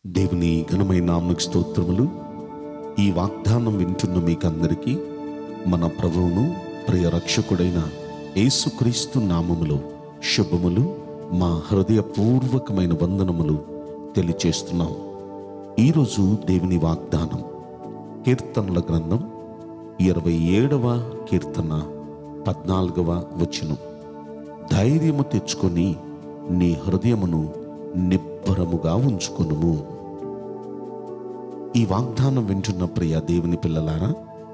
దేవుని ఘనమైన నామకు స్తోత్రములు ఈ వాగ్దానం వింటున్న మీకందరికీ మన ప్రభువును ప్రియ రక్షకుడైన యేసుక్రీస్తు నామములో శుభములు మా హృదయపూర్వకమైన వందనములు తెలియచేస్తున్నాం ఈరోజు దేవుని వాగ్దానం కీర్తనల గ్రంథం ఇరవై ఏడవ కీర్తన పద్నాలుగవ వచనం ధైర్యము తెచ్చుకొని నీ హృదయమును నిబ్బరముగా ఉంచుకొనుము ఈ వాగ్దానం వింటున్న ప్రియ దేవుని పిల్లలారా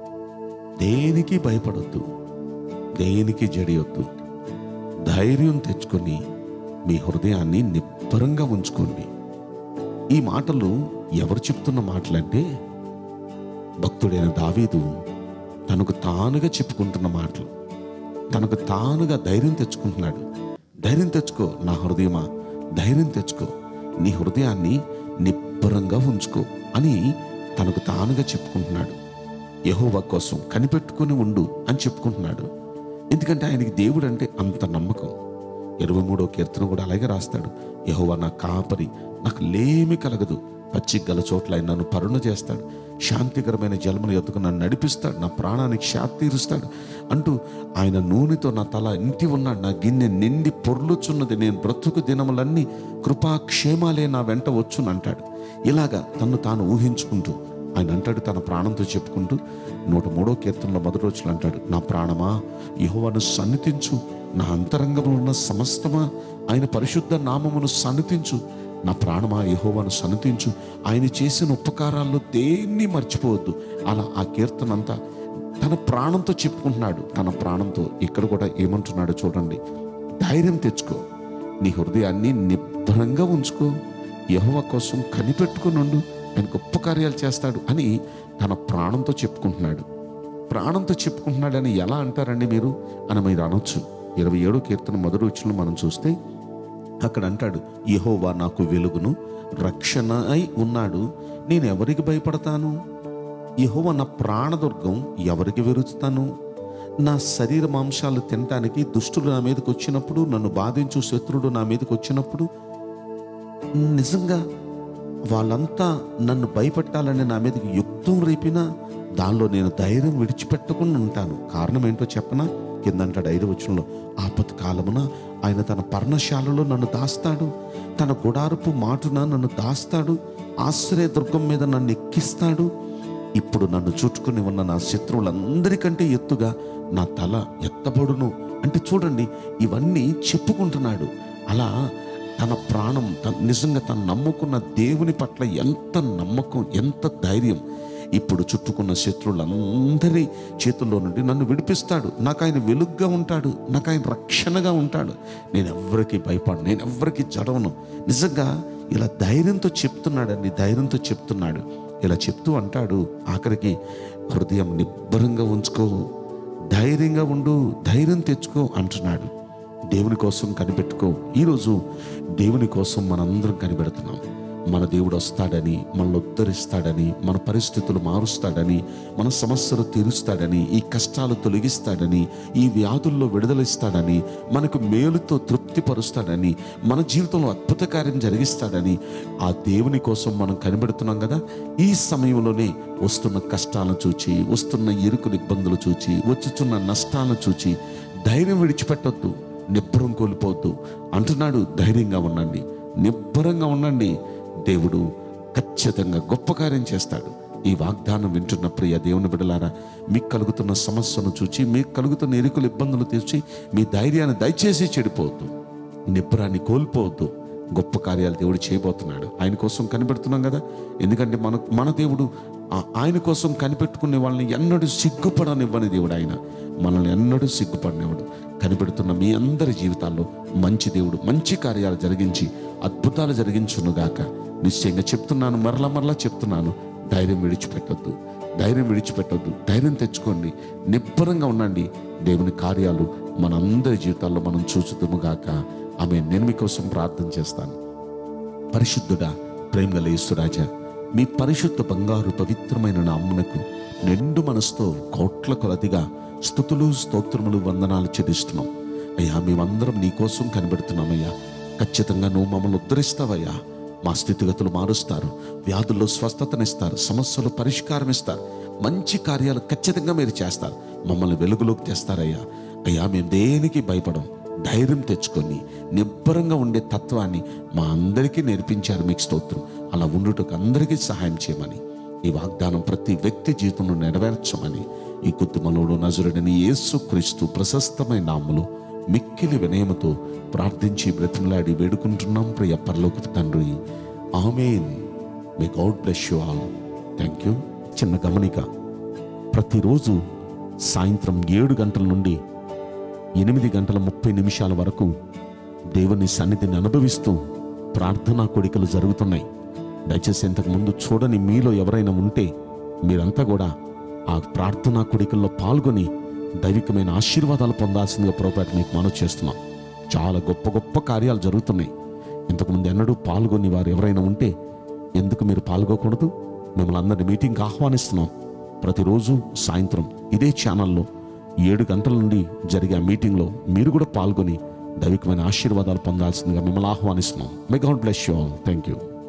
దేనికి భయపడొద్దు దేనికి జడియొద్దు ధైర్యం తెచ్చుకొని మీ హృదయాన్ని నిబ్బరంగా ఉంచుకోండి ఈ మాటలు ఎవరు చెప్తున్న మాటలంటే భక్తుడైన దావీదు తనకు తానుగా చెప్పుకుంటున్న మాటలు తనకు తానుగా ధైర్యం తెచ్చుకుంటున్నాడు ధైర్యం తెచ్చుకో నా హృదయమా ధైర్యం తెచ్చుకో నీ హృదయాన్ని నిబ్బరంగా ఉంచుకో అని తనకు తానుగా చెప్పుకుంటున్నాడు యహోవా కోసం కనిపెట్టుకుని ఉండు అని చెప్పుకుంటున్నాడు ఎందుకంటే ఆయనకి దేవుడు అంటే అంత నమ్మకం ఇరవై మూడో కీర్తన కూడా అలాగే రాస్తాడు యహోవా నా కాపరి నాకు లేమి కలగదు పచ్చి గల చోట్ల ఆయన నన్ను పరుణ చేస్తాడు శాంతికరమైన జలముల ఎత్తుకు నన్ను నడిపిస్తాడు నా ప్రాణానికి శాంతి తీరుస్తాడు అంటూ ఆయన నూనెతో నా తల ఇంటి ఉన్నాడు నా గిన్నె నిండి పొర్లుచున్నది నేను బ్రతుకు దినములన్నీ కృపాక్షేమాలే నా వెంట వచ్చును అంటాడు ఇలాగా తను తాను ఊహించుకుంటూ ఆయన అంటాడు తన ప్రాణంతో చెప్పుకుంటూ నూట మూడో కీర్తనలో మొదటి రోజులు అంటాడు నా ప్రాణమా యెహోవాను సన్నిధించు నా అంతరంగంలో ఉన్న సమస్తమా ఆయన పరిశుద్ధ నామమును సన్నిధించు నా ప్రాణమా యెహోవాను సన్నిధించు ఆయన చేసిన ఉపకారాల్లో దేన్ని మర్చిపోవద్దు అలా ఆ కీర్తన అంతా తన ప్రాణంతో చెప్పుకుంటున్నాడు తన ప్రాణంతో ఇక్కడ కూడా ఏమంటున్నాడో చూడండి ధైర్యం తెచ్చుకో నీ హృదయాన్ని నిబ్బరంగా ఉంచుకో యహోవ కోసం కనిపెట్టుకుని ఉండు ఆయన గొప్ప కార్యాలు చేస్తాడు అని తన ప్రాణంతో చెప్పుకుంటున్నాడు ప్రాణంతో చెప్పుకుంటున్నాడని ఎలా అంటారండి మీరు అని మీరు అనొచ్చు ఇరవై ఏడో కీర్తన మొదటి వచ్చిన మనం చూస్తే అక్కడ అంటాడు యహోవా నాకు వెలుగును రక్షణ అయి ఉన్నాడు నేను ఎవరికి భయపడతాను యహోవా నా ప్రాణదుర్గం ఎవరికి వెరుస్తాను నా శరీర మాంసాలు తినటానికి దుష్టులు నా మీదకి వచ్చినప్పుడు నన్ను బాధించు శత్రుడు నా మీదకి వచ్చినప్పుడు నిజంగా వాళ్ళంతా నన్ను భయపెట్టాలని నా మీదకి యుక్తం రేపినా దానిలో నేను ధైర్యం విడిచిపెట్టకుండా ఉంటాను కారణం ఏంటో చెప్పనా కిందంటాడు ఐదు వచనంలో ఆపత్ కాలమున ఆయన తన పర్ణశాలలో నన్ను దాస్తాడు తన గుడారపు మాటున నన్ను దాస్తాడు ఆశ్రయ దుర్గం మీద నన్ను ఎక్కిస్తాడు ఇప్పుడు నన్ను చుట్టుకుని ఉన్న నా శత్రువులందరికంటే ఎత్తుగా నా తల ఎత్తబడును అంటే చూడండి ఇవన్నీ చెప్పుకుంటున్నాడు అలా తన ప్రాణం తన నిజంగా తను నమ్ముకున్న దేవుని పట్ల ఎంత నమ్మకం ఎంత ధైర్యం ఇప్పుడు చుట్టుకున్న శత్రువులందరి చేతుల్లో నుండి నన్ను విడిపిస్తాడు నాకు ఆయన వెలుగ్గా ఉంటాడు నాకు ఆయన రక్షణగా ఉంటాడు నేను ఎవరికి భయపడను నేను ఎవరికి జడవను నిజంగా ఇలా ధైర్యంతో చెప్తున్నాడండి ధైర్యంతో చెప్తున్నాడు ఇలా చెప్తూ అంటాడు ఆఖరికి హృదయం నిబ్బరంగా ఉంచుకో ధైర్యంగా ఉండు ధైర్యం తెచ్చుకో అంటున్నాడు దేవుని కోసం కనిపెట్టుకో ఈరోజు దేవుని కోసం మనందరం కనిపెడుతున్నాం మన దేవుడు వస్తాడని మనల్ని ఉద్ధరిస్తాడని మన పరిస్థితులు మారుస్తాడని మన సమస్యలు తీరుస్తాడని ఈ కష్టాలు తొలగిస్తాడని ఈ వ్యాధుల్లో విడుదలిస్తాడని మనకు మేలుతో తృప్తిపరుస్తాడని మన జీవితంలో అద్భుత కార్యం జరిగిస్తాడని ఆ దేవుని కోసం మనం కనిపెడుతున్నాం కదా ఈ సమయంలోనే వస్తున్న కష్టాలను చూచి వస్తున్న ఇరుకుల ఇబ్బందులు చూచి వచ్చుచున్న నష్టాలను చూచి ధైర్యం విడిచిపెట్టొద్దు నిబ్బరం కోల్పోవద్దు అంటున్నాడు ధైర్యంగా ఉండండి నిబ్బరంగా ఉండండి దేవుడు ఖచ్చితంగా గొప్ప కార్యం చేస్తాడు ఈ వాగ్దానం వింటున్న ప్రియ దేవుని బిడలారా మీకు కలుగుతున్న సమస్యను చూచి మీకు కలుగుతున్న ఎరుకుల ఇబ్బందులు తీర్చి మీ ధైర్యాన్ని దయచేసి చెడిపోవద్దు నిబ్బరాన్ని కోల్పోవద్దు గొప్ప కార్యాలు దేవుడు చేయబోతున్నాడు ఆయన కోసం కనిపెడుతున్నాం కదా ఎందుకంటే మన మన దేవుడు ఆ- ఆయన కోసం కనిపెట్టుకునే వాళ్ళని ఎన్నడూ సిగ్గుపడనివ్వని దేవుడు ఆయన మనల్ని ఎన్నడూ సిగ్గుపడినవాడు కనిపెడుతున్న మీ అందరి జీవితాల్లో మంచి దేవుడు మంచి కార్యాలు జరిగించి అద్భుతాలు జరిగించునుగాక నిశ్చయంగా చెప్తున్నాను మరలా మరలా చెప్తున్నాను ధైర్యం విడిచిపెట్టొద్దు ధైర్యం విడిచిపెట్టొద్దు ధైర్యం తెచ్చుకోండి నిబ్బరంగా ఉండండి దేవుని కార్యాలు మనందరి జీవితాల్లో మనం చూచుదుముగాక ఆమె నేను మీకోసం ప్రార్థన చేస్తాను పరిశుద్ధుడా ప్రేమగల యేసురాజా మీ పరిశుద్ధ బంగారు పవిత్రమైన నామ్మునకు నిండు మనసుతో కోట్ల కొలదిగా స్థుతులు స్తోత్రములు వందనాలు చెల్లిస్తున్నాం అయ్యా మేమందరం నీ కోసం కనిపెడుతున్నామయ్యా ఖచ్చితంగా నువ్వు మమ్మల్ని ఉద్ధరిస్తావయ్యా మా స్థితిగతులు మారుస్తారు వ్యాధుల్లో స్వస్థతనిస్తారు సమస్యలు పరిష్కారం ఇస్తారు మంచి కార్యాలు ఖచ్చితంగా మీరు చేస్తారు మమ్మల్ని వెలుగులోకి తెస్తారయ్యా అయ్యా మేము దేనికి భయపడం ధైర్యం తెచ్చుకొని నిబ్బరంగా ఉండే తత్వాన్ని మా అందరికీ నేర్పించారు మీకు స్తోత్రం అలా ఉండుటకు అందరికీ సహాయం చేయమని ఈ వాగ్దానం ప్రతి వ్యక్తి జీవితంలో నెరవేర్చమని ఈ కుటుంబంలో నజరుడని యేసు క్రీస్తు ప్రశస్తమైన నామములో మిక్కిలి వినయముతో ప్రార్థించి బ్రతిమలాడి వేడుకుంటున్నాం ప్రియ పరలోక తండ్రి amen may god bless you all thank you చిన్న గమనిక ప్రతిరోజు సాయంత్రం ఏడు గంటల నుండి ఎనిమిది గంటల ముప్పై నిమిషాల వరకు దేవుని సన్నిధిని అనుభవిస్తూ ప్రార్థనా కోడికలు జరుగుతున్నాయి దయచేసి ఇంతకు ముందు చూడని మీలో ఎవరైనా ఉంటే మీరంతా కూడా ఆ ప్రార్థనా కోడికల్లో పాల్గొని దైవికమైన ఆశీర్వాదాలు పొందాల్సిందిగా పొరపాటు మీకు మనవి చేస్తున్నాం చాలా గొప్ప గొప్ప కార్యాలు జరుగుతున్నాయి ఇంతకుముందు ఎన్నడూ పాల్గొని వారు ఎవరైనా ఉంటే ఎందుకు మీరు పాల్గొకూడదు మిమ్మల్ని అందరి మీటింగ్కి ఆహ్వానిస్తున్నాం ప్రతిరోజు సాయంత్రం ఇదే ఛానల్లో ఏడు గంటల నుండి జరిగే ఆ మీటింగ్లో మీరు కూడా పాల్గొని దైవికమైన ఆశీర్వాదాలు పొందాల్సిందిగా మిమ్మల్ని ఆహ్వానిస్తున్నాం may god bless you all thank you